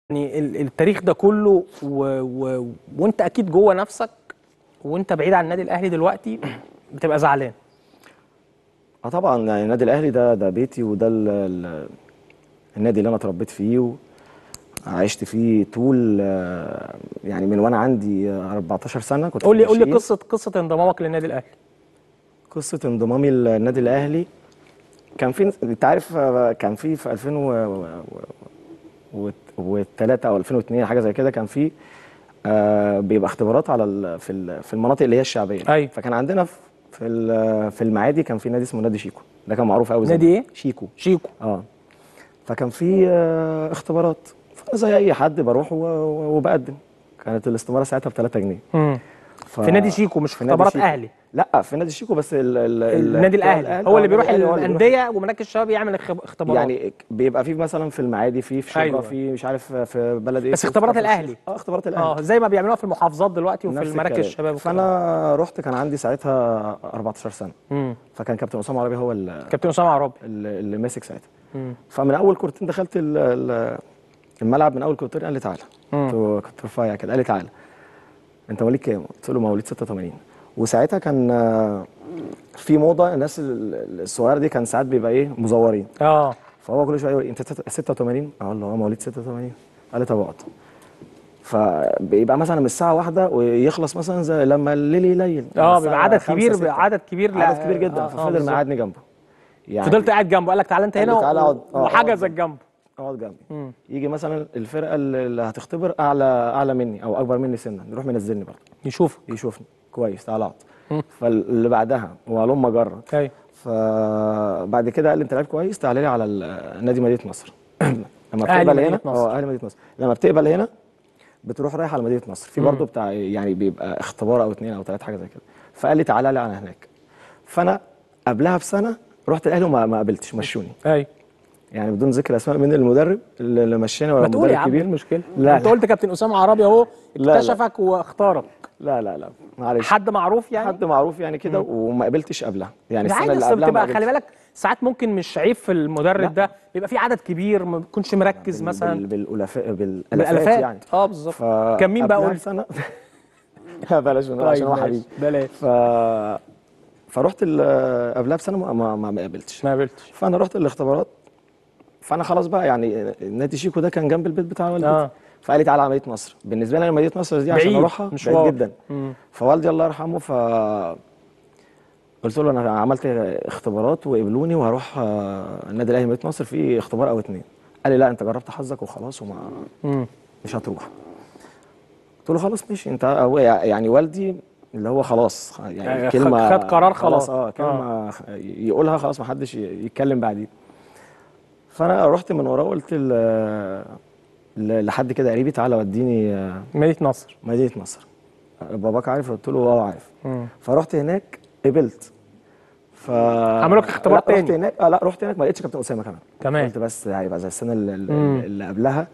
يعني ال- التاريخ ده كله و... و... وانت اكيد جوه نفسك وانت بعيد عن النادي الاهلي دلوقتي بتبقى زعلان اه طبعا يعني النادي الاهلي ده ده بيتي وده ال ال النادي اللي انا اتربيت فيه وعشت فيه طول آه، يعني من وانا عندي آه، 14 سنه كنت في قول لي قول لي الناشئين. قصه قصه انضمامك للنادي الاهلي قصه انضمامي للنادي الاهلي كان في انت عارف آه، كان في في 2003 او 2002 حاجه زي كده كان في آه، بيبقى اختبارات على ال- في ال- في المناطق اللي هي الشعبيه أيوة. فكان عندنا في في ال- في المعادي كان في نادي اسمه نادي شيكو ده كان معروف قوي نادي ايه؟ شيكو شيكو اه فكان في آه، اختبارات فانا زي اي حد بروح و- و- وبقدم كانت الاستماره ساعتها ب 3 جنيه مم. ف... في نادي شيكو مش في نادي اختبارات شيكو. اهلي لا في نادي شيكو بس ال... ال... ال- النادي بتوع الاهلي هو اللي آه، بيروح النادي الأهلي هو اللي بيروح. الانديه ومراكز الشباب يعمل اخ- اختبارات يعني بيبقى في مثلا في المعادي في في شبرا أيوة. في مش عارف في بلد ايه بس في اختبارات كفر الشيخ. الأهلي. اه اختبارات الاهلي اه زي ما بيعملوها في المحافظات دلوقتي وفي نفس المراكز الكلام. الشباب وكده. فانا رحت كان عندي ساعتها 14 سنه مم. فكان كابتن اسامه عربي هو ال- كابتن اسامه عرابي اللي اللي ماسك ساعتها مم. فمن اول كورتين دخلت ال- ال- الملعب من اول كورتين قال لي تعالى مم. كنت كنت رفيع كده قال لي تعالى انت مواليد كام؟ قلت له مواليد 86 وساعتها كان آه، في موضه الناس ال- الصغيره دي كان ساعات بيبقى ايه مزورين اه فهو كل شويه يقول لي انت تت- 86 اقول له اه مواليد 86 قال لي طب اقعد فبيبقى مثلا من الساعه واحدة ويخلص مثلا زي لما الليل يليل اه الساعة بيبقى عدد خمسة، كبير ستة. عدد كبير عدد كبير جدا آه، آه، ففضل بالظبط. مقعدني جنبه يعني فضلت قاعد جنبه قال لك تعالى انت قال لي هنا تعالى و- اقعد. آه، وحجزك اقعد. جنبه اقعد جنبي مم. يجي مثلا الفرقه اللي اللي هتختبر اعلى اعلى مني او اكبر مني سنا يروح منزلني برضه يشوفك يشوفني كويس تعالى اقعد فاللي بعدها وهلم اجرب ايوه فبعد كده قال لي انت لعيب كويس تعالى لي على ال- نادي مدينه نصر لما أهلي بتقبل مدينة هنا نصر. اه اهلي مدينه نصر لما بتقبل هنا بتروح رايح على مدينه نصر في برضه بتاع يعني بيبقى اختبار او اثنين او ثلاث حاجه زي كده فقال لي تعالى لي على هناك فانا قبلها بسنه رحت الاهلي وما ما قابلتش مشوني ايوه يعني بدون ذكر اسماء من المدرب اللي اللي مشاني ولا ما تقول يا مدرب عم ايه كبير المشكله لا انت لا قلت كابتن اسامه عرابي اهو لا، لا. اكتشفك واختارك لا لا لا معلش حد معروف يعني حد معروف يعني كده وما قابلتش قبلها يعني ده السنه عادي اللي اصل قبلها ما بتبقى خلي قابلتش. بالك ساعات ممكن مش عيب في المدرب ده بيبقى في عدد كبير ما بيكونش مركز بال- مثلا بال- بالالافات بالالافات بالالفات يعني اه بالظبط ف كان مين بقى قبلها قول بسنه لا بلاش منه عشان هو ماشي. حبيبي بلاش ف فرحت ال- قبلها بسنه ما ما, ما ما قابلتش ما قابلتش فانا رحت الاختبارات فانا خلاص بقى يعني نادي شيكو ده كان جنب البيت بتاع والدتي آه. فقال لي تعالى على مدينه نصر بالنسبه لي انا مدينه نصر دي عشان بعيد، اروحها مشوار. بعيد جدا مم. فوالدي الله يرحمه ف قلت له انا عملت اختبارات وقبلوني وهروح آه، النادي الاهلي مدينه نصر في اختبار او اتنين قال لي لا انت جربت حظك وخلاص وما مم. مش هتروح قلت له خلاص ماشي انت هو يعني والدي اللي هو خلاص يعني يعني خد- كلمه خد قرار خلاص. اه كلمه يقولها خلاص ما حدش يتكلم بعديه فانا رحت من وراه قلت ل- ل- لحد كده قريبي تعالى وديني آه، مدينه نصر مدينه نصر باباك عارف قلت له اه عارف مم. فرحت هناك قبلت ف عملوا لك اختبار لا، رحت تاني. هناك اه لا رحت هناك ما لقيتش كابتن اسامه كمان كمان. قلت بس هيبقى زي السنه اللي, مم. اللي قبلها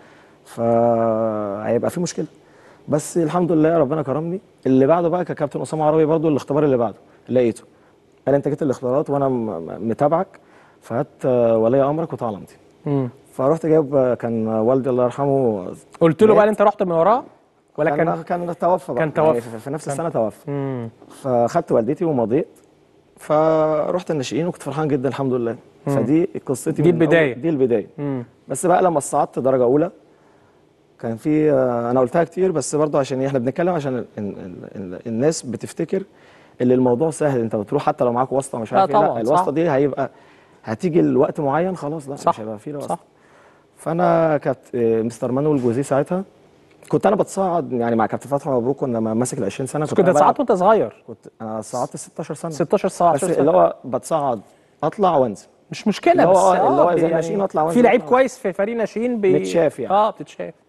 فهيبقى في مشكله بس الحمد لله ربنا كرمني اللي بعده بقى ككابتن اسامه عربي برضو الاختبار اللي بعده لقيته قال انت جيت الاختبارات وانا م- م- متابعك فهات آه، ولي امرك وتعالى امضي مم. فرحت جايب آه، كان والدي الله يرحمه قلت له مات. بقى انت رحت من وراه ولا كان كان كان توفى بقى كان يعني توفى. في في نفس كان- السنه توفى مم. فخدت والدتي ومضيت فرحت الناشئين وكنت فرحان جدا الحمد لله فدي قصتي دي من البداية. أول- دي البدايه مم. بس بقى لما صعدت درجه اولى كان في آه، انا قلتها كتير بس برضه عشان احنا بنتكلم عشان ال ال ال الناس بتفتكر ان الموضوع سهل انت بتروح حتى لو معاك واسطه مش لا عارف ايه طبعاً، لا الواسطه صح. دي هيبقى هتيجي لوقت معين خلاص لا صح، مش هيبقى فيه لا صح. واسطه فانا كانت آه، مستر مانويل جوزيه ساعتها كنت انا بتصعد يعني مع كابتن فتحي مبروك كنا ماسك ال 20 سنه بس كنت أنا بلعب- صعدت وانت صغير كنت انا صعدت 16 سنه 16 بس 17 اللي سنه هو بتصعد اطلع وانزل مش مشكله اللي هو- بس اللي هو آه، زي يعني ناشئين أطلع في وأنزل لعيب أطلع. كويس في فريق ناشئين بي... متشاف يعني. اه بتتشاف